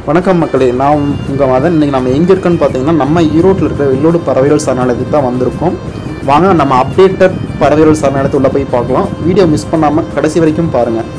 வணக்கம் மக்களே நான் உங்கள் மதன் இன்றைக்கி நம்ம எங்கே இருக்கோன்னு பார்த்தீங்கன்னா நம்ம ஈரோட்டில் இருக்கிற வெள்ளோடு பறவைகள் சரணாலயத்துக்கு தான் வந்திருக்கோம் வாங்க நம்ம அப்டேட்டட் பறவைகள் சரணாலயத்து உள்ளே போய் பார்க்கலாம் வீடியோ மிஸ் பண்ணாமல் கடைசி வரைக்கும் பாருங்கள்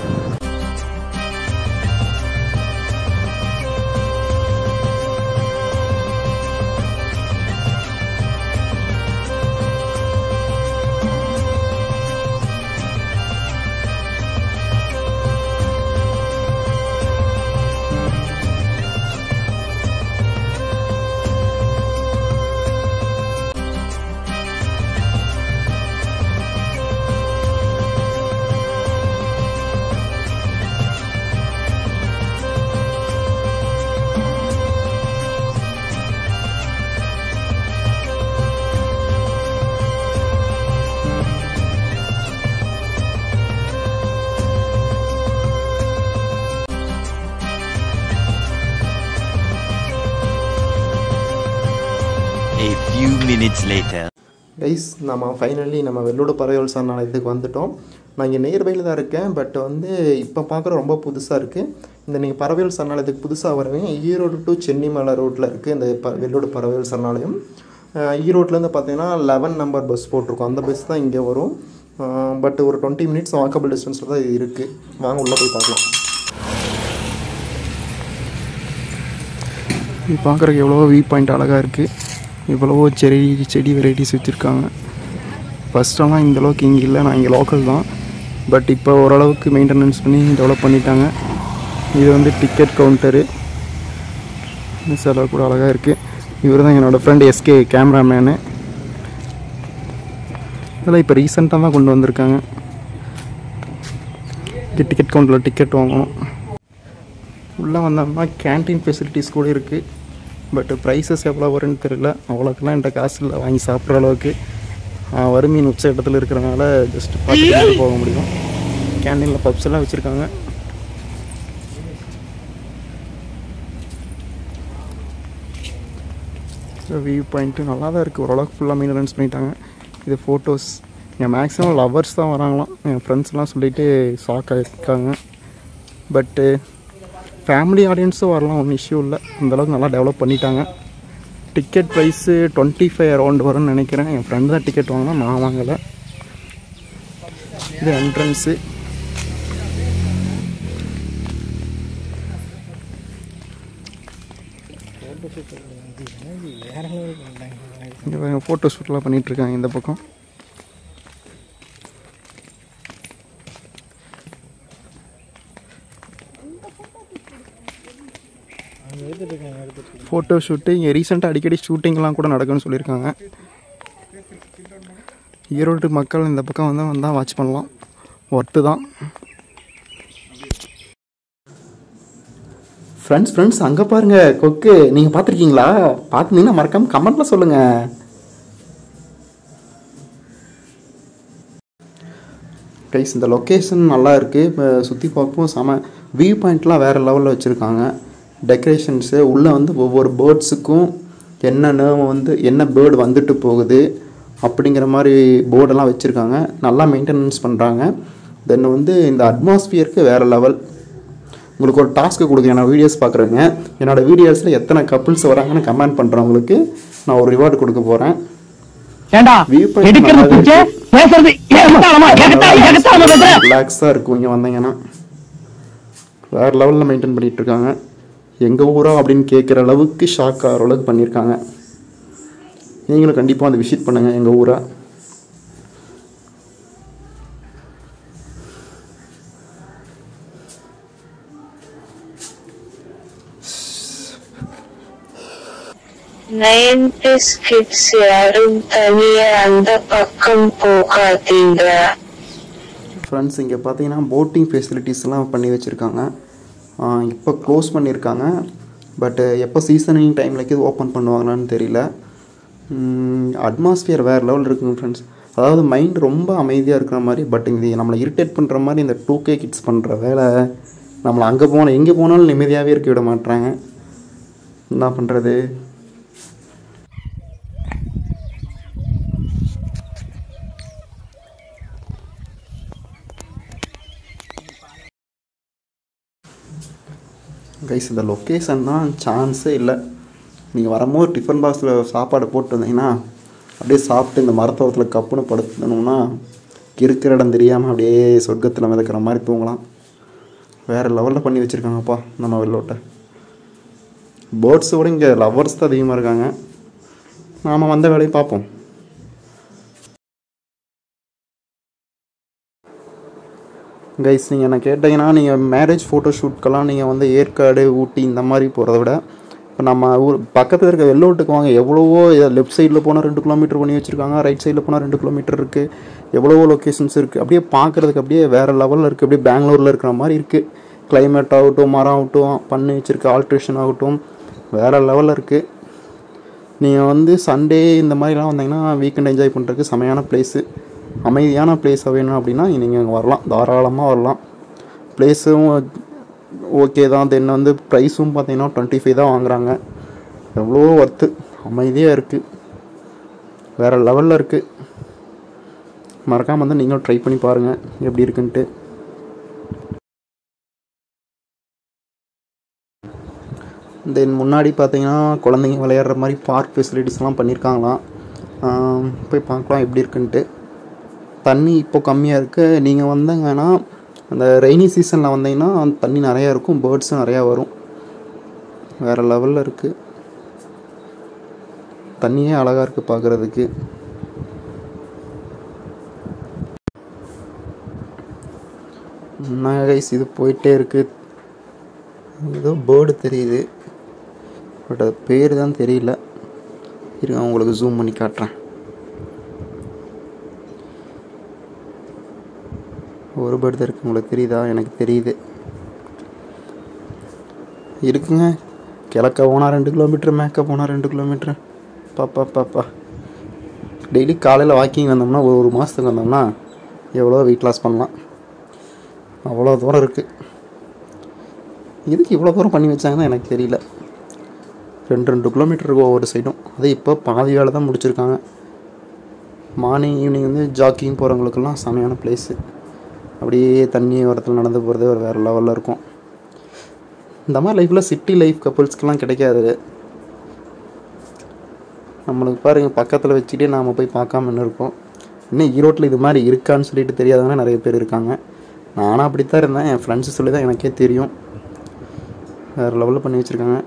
A few minutes later. Guys நம்ம ஃபைனலி நம்ம வெள்ளோடு பறவைகள் சரணாலயத்துக்கு வந்துட்டோம் நான் இங்கே நியர்பையில் தான் இருக்கேன் பட் வந்து இப்போ பார்க்குற ரொம்ப புதுசாக இருக்குது இந்த நீங்கள் பறவைகள் சரணாலயத்துக்கு புதுசாக வரவங்க ஈரோடு டு சென்னிமலை ரோட்டில் இருக்குது இந்த ப வெள்ளோடு பறவைகள் சரணாலயம் அஹ் ஈரோட்லேருந்து பார்த்தீங்கன்னா லெவன் நம்பர் பஸ் போட்டிருக்கோம் அந்த பஸ் தான் இங்கே வரும் பட் ஒரு டுவெண்ட்டி மினிட்ஸ் வாக்கபிள் டிஸ்டன்ஸில் தான் இது இருக்குது வாங்க உள்ளே போய் பார்க்கலாம் இது பார்க்குறக்கு எவ்வளோ வியூ பாயிண்ட் அழகாக இருக்குது இவ்வளவோ செடி செடி வெரைட்டிஸ் வச்சுருக்காங்க ஃபஸ்ட்டெல்லாம் இந்த அளவுக்கு இங்கே இல்லை நான் இங்கே லோக்கல் தான் பட் இப்போ ஓரளவுக்கு மெயின்டெனன்ஸ் பண்ணி டெவலப் பண்ணிட்டாங்க இது வந்து டிக்கெட் கவுண்டரு செலவு கூட அழகாக இருக்குது இவர் தான் என்னோடய ஃப்ரெண்ட் எஸ்கே கேமராமேனு இதெல்லாம் இப்போ ரீசெண்டாக தான் கொண்டு வந்திருக்காங்க இது டிக்கெட் கவுண்டரில் டிக்கெட் வாங்கணும் உள்ளே வந்தோம்னா கேன்டீன் ஃபெசிலிட்டிஸ் கூட இருக்குது பட் ப்ரைஸஸ் எவ்வளோ வரும்னு தெரியல அவ்வளோக்கெல்லாம் என்கிட்ட காசு இல்லை வாங்கி சாப்பிட்ற அளவுக்கு ஆஹ் வறுமையின் உச்ச இடத்துல இருக்கிறனால ஜஸ்ட் பார்த்துட்டு போக முடியும் கேன்டீனில் பப்ஸ் எல்லாம் வச்சுருக்காங்க வியூ பாயிண்ட்டு நல்லா தான் இருக்குது ஓரளவுக்கு ஃபுல்லாக மெயின்டெனன்ஸ் பண்ணிட்டாங்க இது ஃபோட்டோஸ் என் மேக்ஸிமம் லவர்ஸ் தான் வராங்களாம் என் ஃப்ரெண்ட்ஸ்லாம் சொல்லிட்டு ஷாக் ஆகிருக்காங்க பட்டு ஃபேமிலி ஆடியன்ஸும் வரலாம் ஒன்றும் இஷ்யூ இல்லை அந்தளவுக்கு நல்லா டெவலப் பண்ணிட்டாங்க ticket price twenty five around வரும்னு நினைக்கிறேன் என் ஃப்ரெண்டு தான் டிக்கெட் வாங்கினா நான் வாங்கலை இது என்ட்ரன்ஸு இங்கே ஃபோட்டோ ஷூட்லாம் பண்ணிகிட்ருக்காங்க இந்த பக்கம் ஃபோட்டோ ஷூட்டு இங்கே ரீசெண்டாக அடிக்கடி ஷூட்டிங்லாம் கூட நடக்கும்னு சொல்லியிருக்காங்க ஈரோடு மக்கள் இந்த பக்கம் வந்து வந்தால் வாட்ச் பண்ணலாம் ஒர்த்து தான் ஃப்ரெண்ட்ஸ் ஃப்ரெண்ட்ஸ் அங்கே பாருங்கள் கொக்கு நீங்கள் பார்த்துருக்கீங்களா பார்த்துருந்தீங்கன்னா மறக்காமல் கமெண்ட்டில் சொல்லுங்கள் கைஸ் இந்த லொக்கேஷன் நல்லா இருக்குது இப்போ சுற்றி பார்ப்போம் செம வியூ பாயிண்ட்லாம் வேறு லெவலில் வச்சுருக்காங்க டெக்கரேஷன்ஸு உள்ளே வந்து ஒவ்வொரு பேர்ட்ஸுக்கும் என்ன நேம் வந்து என்ன பேர்டு வந்துட்டு போகுது அப்படிங்கிற மாதிரி போர்டெல்லாம் வச்சுருக்காங்க நல்லா மெயின்டெனன்ஸ் பண்ணுறாங்க தென் வந்து இந்த அட்மாஸ்பியருக்கு வேறு லெவல் உங்களுக்கு ஒரு டாஸ்க்கு கொடுக்குறேன் நான் வீடியோஸ் பார்க்குறேங்க என்னோடய வீடியோஸில் எத்தனை கப்புள்ஸ் வராங்கன்னு கமெண்ட் பண்ணுறவங்களுக்கு நான் ஒரு ரிவார்டு கொடுக்க போகிறேன் ஏண்டா View point எடுக்கிறது நல்லாவே பிச்சை இருக்கு. பேசுறது ஏகத்தாளமா ஏகத்தா ஏகத்தாளமா பேசுற ரிலாக்ஸாக இருக்கும் இங்கே வந்தீங்கன்னா வேறு லெவலில் மெயின்டைன் பண்ணிகிட்டு இருக்காங்க எங்கள் ஊரா அப்படின்னு கேட்குற அளவுக்கு ஷாக் ஆகிற அளவுக்கு பண்ணியிருக்காங்க நீங்களும் கண்டிப்பாக வந்து விசிட் பண்ணுங்கள் எங்கள் ஊரை நைன்டிஸ் கிட்ஸ் யாரும் தனியா அந்த பக்கம் போகாதீங்க ஃப்ரெண்ட்ஸ் இங்கே பார்த்தீங்கன்னா போட்டிங் ஃபெசிலிட்டிஸ்லாம் பண்ணி வச்சுருக்காங்க இப்போ க்ளோஸ் பண்ணியிருக்காங்க பட் எப்போ சீசனிங் டைமில் இது ஓப்பன் பண்ணுவாங்களான்னு தெரியல அட்மாஸ்பியர் வேறு லெவல் இருக்குங்க ஃப்ரெண்ட்ஸ் அதாவது மைண்ட் ரொம்ப அமைதியாக இருக்கிற மாதிரி பட் இது நம்மளை இரிட்டேட் பண்ணுற மாதிரி இந்த டூ கே கிட்ஸ் பண்ணுற வேலை நம்மளை அங்கே போனால் எங்கே போனாலும் நிம்மதியாகவே இருக்க விட மாட்றாங்க என்ன பண்ணுறது கைஸ் இந்த லொக்கேஷன் தான் சான்ஸே இல்லை நீங்கள் வரும்போது டிஃபன் பாக்ஸில் சாப்பாடு போட்டு வந்தீங்கன்னா அப்படியே சாப்பிட்டு இந்த மரத்தோரத்தில் கப்புன்னு படுத்தணும்னா இருக்கிற இடம் தெரியாமல் அப்படியே சொர்க்கத்தில் மிதக்கிற மாதிரி தூங்கலாம் வேறு லெவலில் பண்ணி வச்சுருக்காங்கப்பா நம்ம வெள்ளோட்டை பேர்ட்ஸை விட இங்கே லவர்ஸ் தான் அதிகமாக இருக்காங்க நாம் வந்த வேலையை பார்ப்போம் கைஸ் நீங்கள் என்ன கேட்டிங்கன்னா நீங்கள் மேரேஜ் ஃபோட்டோ ஷூட்க்கெல்லாம் நீங்கள் வந்து ஏற்காடு ஊட்டி இந்த மாதிரி போகிறத விட இப்போ நம்ம ஊர் பக்கத்தில் இருக்க வெள்ளோட்டுக்கு வாங்க எவ்வளவோ லெஃப்ட் சைடில் போனால் ரெண்டு கிலோமீட்டர் பண்ணி வச்சுருக்காங்க ரைட் சைடில் போனால் ரெண்டு கிலோமீட்டர் இருக்குது எவ்வளவோ லொக்கேஷன்ஸ் இருக்குது அப்படியே பார்க்குறதுக்கு அப்படியே வேறு லெவலில் இருக்குது அப்படியே பெங்களூரில் இருக்கிற மாதிரி இருக்குது climate ஆகட்டும் மரம் ஆகட்டும் பண்ணி வச்சுருக்க ஆல்ட்ரேஷன் ஆகட்டும் வேறு லெவலில் இருக்குது நீங்கள் வந்து சண்டே இந்த மாதிரிலாம் வந்தீங்கன்னா வீக்கெண்ட் என்ஜாய் பண்ணுறதுக்கு செமையான பிளேஸு அமைதியான பிளேஸ் வேணும் அப்படின்னா நீங்கள் இங்கே வரலாம் தாராளமாக வரலாம் பிளேஸும் ஓகே தான் தென் வந்து ப்ரைஸும் பார்த்தீங்கன்னா டுவெண்ட்டி ஃபைவ் தான் வாங்குறாங்க எவ்வளோ ஒர்த்து அமைதியாக இருக்குது வேறு லெவலில் இருக்குது மறக்காமல் வந்து நீங்களும் ட்ரை பண்ணி பாருங்கள் எப்படி இருக்குன்ட்டு தென் முன்னாடி பார்த்தீங்கன்னா குழந்தைங்க விளையாடுற மாதிரி பார்க் ஃபெசிலிட்டிஸ்லாம் பண்ணியிருக்காங்களாம் ஆம், போய் பார்க்கலாம் எப்படி இருக்குன்ட்டு தண்ணி இப்போ கம்மியாக இருக்குது நீங்கள் வந்தீங்கன்னா அந்த ரெய்னி சீசனில் வந்தீங்கன்னா தண்ணி நிறையா இருக்கும் பேர்ட்ஸும் நிறையா வரும் வேறு லெவலில் இருக்குது தண்ணியே அழகாக இருக்குது பார்க்குறதுக்கு என்ன கைஸ் இது போயிட்டே இருக்குது ஏதோ பேர்டு தெரியுது பட் அது பேர் தான் தெரியல இருங்க உங்களுக்கு ஜூம் பண்ணி காட்டுறேன் ஒரு பேர்டு தான் இருக்கு உங்களுக்கு தெரியுதா எனக்கு தெரியுது இருக்குங்க கிழக்க போனால் ரெண்டு கிலோமீட்டர் மேக்க போனால் ரெண்டு கிலோமீட்டர் பாப்பா பாப்பா டெய்லி காலையில் வாக்கிங் வந்தோம்னா ஒரு ஒரு மாதத்துக்கு வந்தோம்னா எவ்வளோ வெயிட் லாஸ் பண்ணலாம் அவ்வளோ தூரம் இருக்குது எதுக்கு இவ்வளோ தூரம் பண்ணி வச்சாங்கன்னு எனக்கு தெரியல ரெண்டு ரெண்டு கிலோமீட்டர் இருக்கும் ஒவ்வொரு சைடும் அது இப்போ பாதி வேலை தான் முடிச்சிருக்காங்க மார்னிங் ஈவினிங் வந்து ஜாக்கிங் போகிறவங்களுக்கெல்லாம் செமையான பிளேஸு அப்படியே தண்ணி ஓரத்தில் நடந்து போகிறது ஒரு வேறு லெவலில் இருக்கும் இந்த மாதிரி லைஃப்பில் சிட்டி லைஃப் கப்புள்ஸ்க்கெலாம் கிடைக்காது நம்மளுக்கு பாருங்கள் பக்கத்தில் வச்சுட்டே நாம் போய் பார்க்காம என்ன இருக்கோம் இன்னும் ஈரோட்டில் இது மாதிரி இருக்கான்னு சொல்லிட்டு தெரியாதவங்க நிறைய பேர் இருக்காங்க நானும் அப்படித்தான் இருந்தேன் என் ஃப்ரெண்ட்ஸு சொல்லி தான் எனக்கே தெரியும் வேறு லெவலில் பண்ணி வச்சுருக்காங்க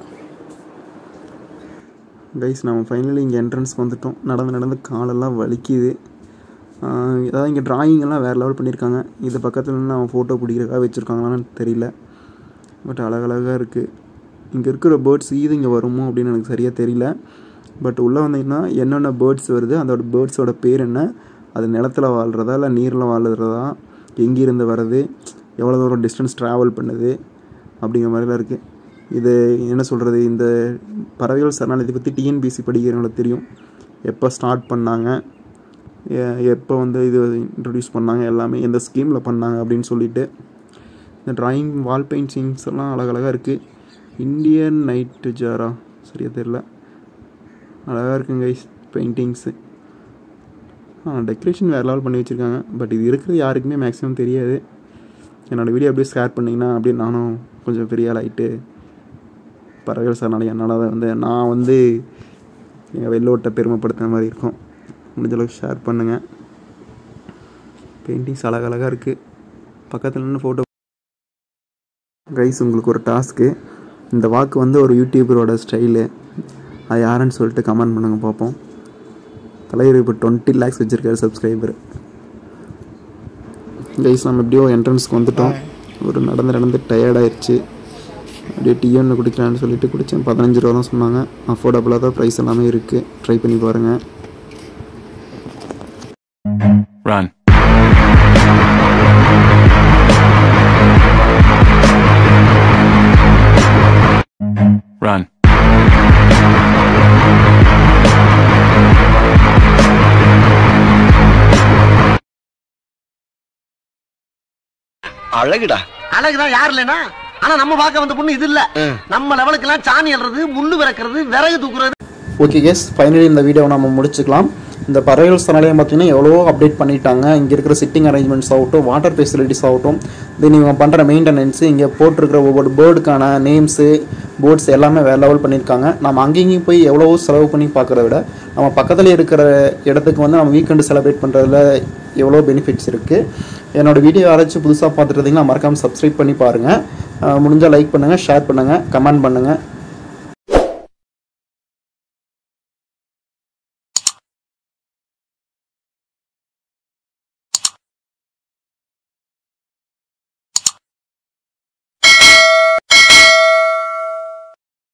கைஸ் நம்ம ஃபைனலி இங்கே என்ட்ரன்ஸ் வந்துட்டோம் நடந்து நடந்து காலெல்லாம் வலிக்குது ஆஹ் அதாவது இங்கே டிராயிங் எல்லாம் வேறு லெவல் பண்ணியிருக்காங்க இது பக்கத்தில் நின்று அவன் ஃபோட்டோ பிடிக்கிறதுக்காக வச்சுருக்காங்களான்னு தெரியல பட் அழகழகாக இருக்குது இங்கே இருக்கிற பேர்ட்ஸ் இது இங்கே வருமோ அப்படின்னு எனக்கு சரியாக தெரியல பட் உள்ளே வந்தீங்கன்னா என்னென்ன பேர்ட்ஸ் வருது அதோட பேர்ட்ஸோட பேர் என்ன அது நிலத்துல வாழ்கிறதா இல்லை நீரில் வாழ்கிறதா எங்கேருந்து வருது எவ்வளோ தூரம் டிஸ்டன்ஸ் ட்ராவல் பண்ணுது அப்படிங்கிற மாதிரிலாம் இருக்குது இது என்ன சொல்கிறது இந்த பறவைகள் சரணாலயத்தை பற்றி டிஎன்பிசி படிக்கிறவங்களுக்கு தெரியும் எப்போ ஸ்டார்ட் பண்ணாங்க எ- எப்போ வந்து இது இன்ட்ரடியூஸ் பண்ணாங்க எல்லாமே எந்த ஸ்கீமில் பண்ணாங்க அப்படின்னு சொல்லிட்டு இந்த டிராயிங் வால் பெயிண்டிங்ஸ் எல்லாம் அழகழகாக இருக்குது இந்தியன் நைட்டு ஜாரா சரியா தெரில அழகாக இருக்குங்க கைஸ் பெயிண்டிங்ஸு ஆ டெக்கரேஷன் வேறு லெவல் பண்ணி வச்சுருக்காங்க பட் இது இருக்கிறது யாருக்குமே மேக்ஸிமம் தெரியாது என்னோடய வீடியோ அப்படியே ஷேர் பண்ணிங்கன்னா அப்படியே நானும் கொஞ்சம் பெரிய ஆள் ஆகிட்டு பறவைகள் சரணாலயம் என்னால் அதை வந்து நான் வந்து எங்கள் வெள்ளோட்டை பெருமைப்படுத்துன மாதிரி இருக்கும் முடிஞ்ச அளவுக்கு ஷேர் பண்ணுங்கள் பெயிண்டிங்ஸ் அழகழகாக இருக்குது பக்கத்தில் நின்று ஃபோட்டோ கைஸ் உங்களுக்கு ஒரு டாஸ்க்கு இந்த வாக்கு வந்து ஒரு யூடியூபரோட ஸ்டைலு அது யாருன்னு சொல்லிட்டு கமெண்ட் பண்ணுங்க பார்ப்போம் தலைவர் இப்போ டுவெண்ட்டி லேக்ஸ் வச்சுருக்காரு சப்ஸ்கிரைபர் கைஸ் நம்ம எப்படியோ என்ட்ரன்ஸ்க்கு வந்துட்டோம் ஒரு நடந்து நடந்து டயர்டாயிருச்சு அப்படியே டீ ஒன்று குடிக்கலான்னு சொல்லிட்டு குடித்தேன் பதினஞ்சு ரூபா தான் சொன்னாங்க அஃபோர்டபுளாக தான் ப்ரைஸ் எல்லாமே இருக்குது ட்ரை பண்ணி பாருங்கள் Run. Run. அழகுடா அழகுதான் யார் இல்லைனா ஆனா நம்ம பார்க்க வந்த பொண்ணு இது இல்ல நம்ம லெவலுக்கு எல்லாம் சாணி அல்றது முள்ளு விறக்கிறது விறகு தூக்குறது ஓகே கேஸ் ஃபைனலி இந்த வீடியோவை நம்ம முடிச்சுக்கலாம் இந்த பறவைகள் சரணாலயம் பார்த்தீங்கன்னா எவ்வளோ அப்டேட் பண்ணிட்டாங்க இங்கே இருக்கிற சிட்டிங் அரேஞ்ச்மெண்ட்ஸ் ஆகட்டும் வாட்டர் ஃபெசிலிட்டிஸ் ஆகட்டும் தென் இவங்க பண்ணுற மெயின்டெனன்ஸு இங்கே போட்டிருக்கிற ஒவ்வொரு பேர்டுக்கான நேம்ஸு போர்ட்ஸ் எல்லாமே வேறு லெவல் பண்ணியிருக்காங்க நம்ம அங்கேயும் போய் எவ்வளவோ செலவு பண்ணி பார்க்குறத விட நம்ம பக்கத்தில் இருக்கிற இடத்துக்கு வந்து நம்ம வீக்கெண்டு செலிப்ரேட் பண்ணுறதுல எவ்வளோ பெனிஃபிட்ஸ் இருக்குது என்னோட வீடியோ யாராச்சும் புதுசாக பார்த்துட்டு இருந்தீங்கன்னா மறக்காமல் சப்ஸ்கிரைப் பண்ணி பாருங்கள் முடிஞ்சால் லைக் பண்ணுங்கள் ஷேர் பண்ணுங்கள் கமெண்ட் பண்ணுங்கள்